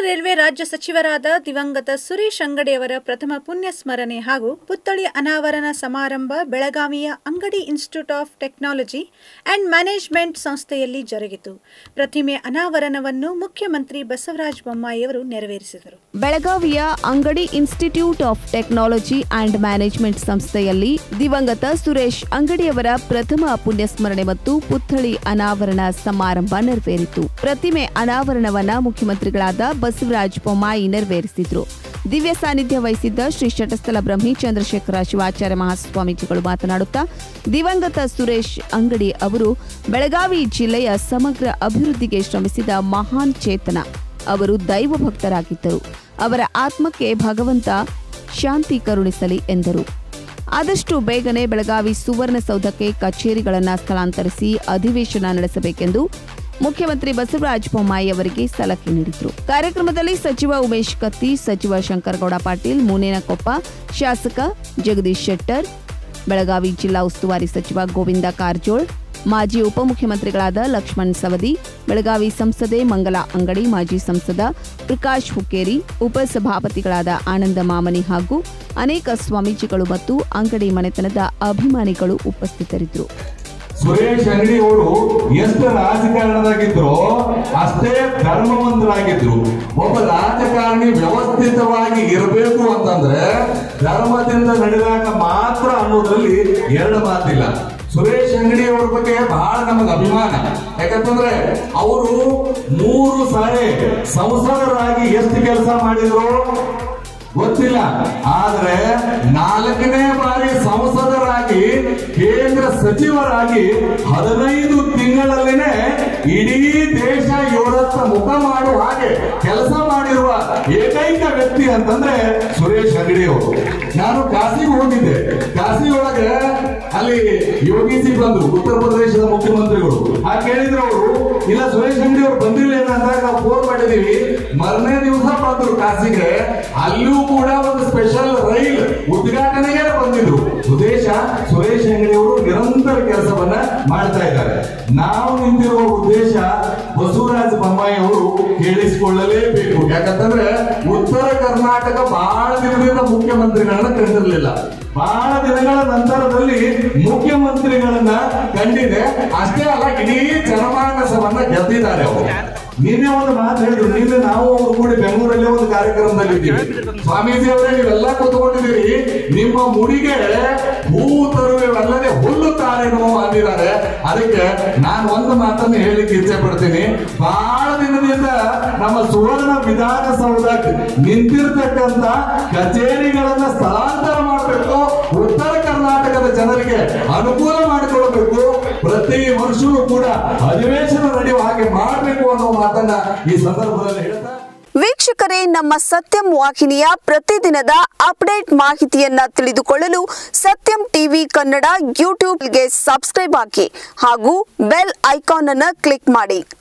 railway ರಾಜ್ಯ ಸಚಿವರಾದ ದಿವಂಗತ ಸುರೇಶ್ ಅಂಗಡಿಯವರ ಪ್ರಥಮ ಪುಣ್ಯ ಸ್ಮರಣೆ ಹಾಗೂ ಪುತ್ಥಳಿ ಅನಾವರಣ ಸಮಾರಂಭ ಬೆಳಗಾವಿಯ Angadi institute of technology and management ಸಂಸ್ಥೆಯಲ್ಲಿ ಜರುಗಿತು ಪ್ರತಿಮೆ ಅನಾವರಣವನ್ನು ಮುಖ್ಯಮಂತ್ರಿ ಬಸವರಾಜ ಬೊಮ್ಮಾಯಿಯವರು ನೆರವೇರಿಸಿದರು ಬೆಳಗಾವಿಯ Angadi institute of technology and management ಸಂಸ್ಥೆಯಲ್ಲಿ ದಿವಂಗತ ಸುರೇಶ್ ಅಂಗಡಿಯವರ ಪ್ರಥಮ ಪುಣ್ಯಸ್ಮರಣೆ ಮತ್ತು ಪುತ್ಥಳಿ ಅನಾವರಣ ಸಮಾರಂಭ ನೆರವೇರಿತು ಪ್ರತಿಮೆ ಅನಾವರಣವನ್ನ ಮುಖ್ಯಮಂತ್ರಿಗಳಾದ ಬಸವರಾಜ ಬೊಮ್ಮಾಯಿ ನೆರವೇರಿಸಿದ್ರು ದಿವ್ಯ ಸಾನ್ನಿಧ್ಯ ವಹಿಸಿದ್ದ ಶ್ರೀ ಶಟಸ್ಥಲ ಬ್ರಹ್ಮಿ ಚಂದ್ರಶೇಖರ ಶಿವಾಚಾರ್ಯ ಮಹಾಸ್ವಾಮೀಜಿಗಳು ಮಾತನಾಡುತ್ತಾ ದಿವಂಗತ ಸುರೇಶ್ ಅಂಗಡಿ ಅವರು ಬೆಳಗಾವಿ ಜಿಲ್ಲೆಯ ಸಮಗ್ರ ಅಭಿವೃದ್ಧಿಗೆ ಶ್ರಮಿಸಿದ ಮಹಾನ್ ಚೇತನ ಅವರು ದೈವ ಭಕ್ತರಾಗಿದ್ದರು ಅವರ ಆತ್ಮಕ್ಕೆ ಭಗವಂತ ಶಾಂತಿ ಕರುಣಿಸಲಿ ಎಂದರು ಆದಷ್ಟು ಬೇಗನೆ ಬೆಳಗಾವಿ ಸುವರ್ಣಸೌಧಕ್ಕೆ ಕಚೇರಿಗಳನ್ನು ಸ್ಥಳಾಂತರಿಸಿ ಅಧಿವೇಶನ ನಡೆಸಬೇಕೆಂದು ಮುಖ್ಯಮಂತ್ರಿ ಬಸವರಾಜ ಬೊಮ್ಮಾಯಿ ಅವರಿಗೆ ಸಲಹೆ ನೀಡಿದರು ಕಾರ್ಯಕ್ರಮದಲ್ಲಿ ಸಚಿವ ಉಮೇಶ್ ಕತ್ತಿ ಸಚಿವ ಶಂಕರಗೌಡ ಪಾಟೀಲ್ ಮುನೇನಕೊಪ್ಪ ಶಾಸಕ ಜಗದೀಶ್ ಶೆಟ್ಟರ್ ಬೆಳಗಾವಿ ಜಿಲ್ಲಾ ಉಸ್ತುವಾರಿ ಸಚಿವ ಗೋವಿಂದ ಕಾರಜೋಳ್ ಮಾಜಿ ಉಪಮುಖ್ಯಮಂತ್ರಿಗಳಾದ ಲಕ್ಷ್ಮಣ್ ಸವದಿ ಬೆಳಗಾವಿ ಸಂಸದೆ ಮಂಗಲಾ ಅಂಗಡಿ ಮಾಜಿ ಸಂಸದ ಪ್ರಕಾಶ್ ಹುಕ್ಕೇರಿ ಉಪಸಭಾಪತಿಗಳಾದ ಆನಂದ ಮಾಮನಿ ಹಾಗೂ ಅನೇಕ ಸ್ವಾಮೀಜಿಗಳು ಮತ್ತು ಅಂಗಡಿ ಮನೆತನದ ಅಭಿಮಾನಿಗಳು ಉಪಸ್ಥಿತರಿದ್ದರು ಸುರೇಶ್ ಅಂಗಡಿ ಅವರು ಎಷ್ಟು ರಾಜಕಾರಣದಾಗಿದ್ರು ಅಷ್ಟೇ ಧರ್ಮವಂತರಾಗಿದ್ರು ಒಬ್ಬ ರಾಜಕಾರಣಿ ವ್ಯವಸ್ಥಿತವಾಗಿ ಇರಬೇಕು ಅಂತಂದ್ರೆ ಧರ್ಮದಿಂದ ನಡೆದಾಗ ಮಾತ್ರ ಅನ್ನೋದ್ರಲ್ಲಿ ಎರಡು ಮಾತಿಲ್ಲ ಸುರೇಶ್ ಅಂಗಡಿ ಅವ್ರ ಬಗ್ಗೆ ಬಹಳ ನಮಗೆ ಅಭಿಮಾನ ಯಾಕಂತಂದ್ರೆ ಅವರು ಮೂರು ಸಾರಿ ಸಂಸದರಾಗಿ ಎಷ್ಟು ಕೆಲಸ ಮಾಡಿದ್ರು ಗೊತ್ತಿಲ್ಲ ಆದ್ರೆ ನಾಲ್ಕನೇ ಬಾರಿ ಸಂಸದರಾಗಿ ಕೇಂದ್ರ ಸಚಿವರಾಗಿ ಹದಿನೈದು ತಿಂಗಳಲ್ಲಿನೇ ಇಡೀ ದೇಶ ಇವರತ್ತ ಮುಖ ಮಾಡುವ ಹಾಗೆ ಕೆಲಸ ಮಾಡಿರುವ ಏಕೈಕ ವ್ಯಕ್ತಿ ಅಂತಂದ್ರೆ ಸುರೇಶ್ ಅಂಗಡಿ ಅವರು ನಾನು ಕಾಶಿಗೆ ಹೋಗಿದ್ದೆ ಕಾಶಿ ಒಳಗೆ ಅಲ್ಲಿ ಯೋಗಿಸಿ ಬಂದ್ರು ಉತ್ತರ ಪ್ರದೇಶದ ಮುಖ್ಯಮಂತ್ರಿಗಳು ಆ ಕೇಳಿದ್ರು ಅವರು ಇಲ್ಲ ಸುರೇಶ್ ಅಂಗಡಿ ಅವರು ಬಂದಿಲ್ಲ ಅಂದಾಗ ನಾವು ಫೋನ್ ಮಾಡಿದೀವಿ ಮರನೇ ದಿವಸ ಬಂದ್ರು ಕಾಶಿಗೆ ಅಲ್ಲೂ ಕೂಡ ಒಂದು ಸ್ಪೆಷಲ್ ರೈಲ್ ಉದ್ಘಾಟನೆಗೆ ಬಂದಿದ್ರು ಉದ್ದೇಶ ಸುರೇಶ್ ಅಂಗಡಿ ಅವರು ನಿರಂತರ ಕೆಲಸವನ್ನ ಮಾಡ್ತಾ ಇದ್ದಾರೆ ನಾವು ನಿಂತಿರುವ ಉದ್ದೇಶ ಬಸವರಾಜ ಬೊಮ್ಮಾಯಿ ಅವರು ಕೇಳಿಸಿಕೊಳ್ಳಲೇಬೇಕು ಯಾಕಂತಂದ್ರೆ ಉತ್ತರ ಕರ್ನಾಟಕ ಬಹಳ ದಿನದಿಂದ ಮುಖ್ಯಮಂತ್ರಿಗಳನ್ನ ಕಂಡಿರಲಿಲ್ಲ ಬಹಳ ದಿನಗಳ ನಂತರದಲ್ಲಿ ಮುಖ್ಯಮಂತ್ರಿಗಳನ್ನ ಕಂಡಿದೆ ಅಷ್ಟೇ ಅಲ್ಲ ಇಡೀ ಜನಮಾನಸವನ್ನ ಗೆದ್ದಿದ್ದಾರೆ ಅವರು ನಿನ್ನೆ ಒಂದು ಮಾತು ಹೇಳಿದ್ರು ನಿನ್ನೆ ನಾವು ಅವರು ಕೂಡಿ ಬೆಂಗಳೂರಲ್ಲಿ ಒಂದು ಕಾರ್ಯಕ್ರಮದಲ್ಲಿ ಇದ್ದೀವಿ ಸ್ವಾಮೀಜಿ ಅವರೇ ನೀವೆಲ್ಲ ಕೂತ್ಕೊಂಡಿದ್ದೀರಿ ನಿಮ್ಮ ಮುಡಿಗೆ ಹೂವು ತರುವಲ್ಲದೆ ಹುಲ್ಲು ತಾರೇನೋ ಅಂದಿದ್ದಾರೆ ಅದಕ್ಕೆ ನಾನು ಒಂದು ಮಾತನ್ನು ಹೇಳಿಕ್ಕೆ ಇಚ್ಛೆ ಪಡ್ತೀನಿ ಬಹಳ ದಿನದಿಂದ ನಮ್ಮ ಸುವರ್ಣ ವಿಧಾನಸೌಧ ನಿಂತಿರ್ತಕ್ಕಂತ ಕಚೇರಿಗಳನ್ನ ಸ್ಥಳಾಂತರ ಮಾಡಬೇಕು ಉತ್ತರ ಕರ್ನಾಟಕದ ಜನರಿಗೆ ಅನುಕೂಲ ಮಾಡಿಕೊಡಬೇಕು ಪ್ರತಿ ವರ್ಷವೂ ಕೂಡ ಅಧಿವೇಶನ ನಡೆಯುವ ಹಾಗೆ ಮಾಡಬೇಕು ಅನ್ನೋ ಮಾತನ್ನ ಈ ಸಂದರ್ಭದಲ್ಲಿ ಹೇಳ್ತಾ ವೀಕ್ಷಕರೇ ನಮ್ಮ ಸತ್ಯಂ ವಾಹಿನಿಯ ಪ್ರತಿದಿನದ ಅಪ್ಡೇಟ್ ಮಾಹಿತಿಯನ್ನ ತಿಳಿದುಕೊಳ್ಳಲು ಸತ್ಯಂ ಟಿವಿ ಕನ್ನಡ ಯೂಟ್ಯೂಬ್ಗೆ ಸಬ್ಸ್ಕ್ರೈಬ್ ಆಗಿ ಹಾಗೂ ಬೆಲ್ ಐಕಾನ್ ಅನ್ನು ಕ್ಲಿಕ್ ಮಾಡಿ